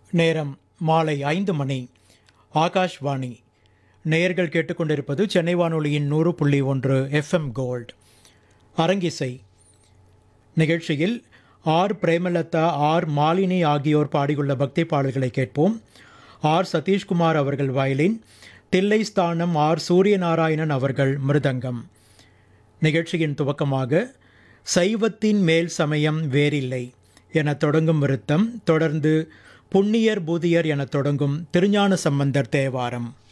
நேரம் மாலை ஐந்து மணி ஆகாஷ்வாணி நேயர்கள் கேட்டுக்கொண்டிருப்பது சென்னை வானொலியின் நூறு புள்ளி ஒன்று எஃப்எம் கோல்ட் அரங்கிசை நிகழ்ச்சியில் ஆர் பிரேமலதா ஆர் மாலினி ஆகியோர் பாடியுள்ள பக்தி பாடல்களை கேட்போம் ஆர் சதீஷ்குமார் அவர்கள் வயலின் தில்லைஸ்தானம் ஆர் சூரியநாராயணன் அவர்கள் மிருதங்கம் நிகழ்ச்சியின் துவக்கமாக சைவத்தின் மேல் சமயம் வேறில்லை என தொடங்கும் விருத்தம் தொடர்ந்து புண்ணியர் பூதியர் என தொடங்கும் திருஞான சம்பந்தர் தேவாரம்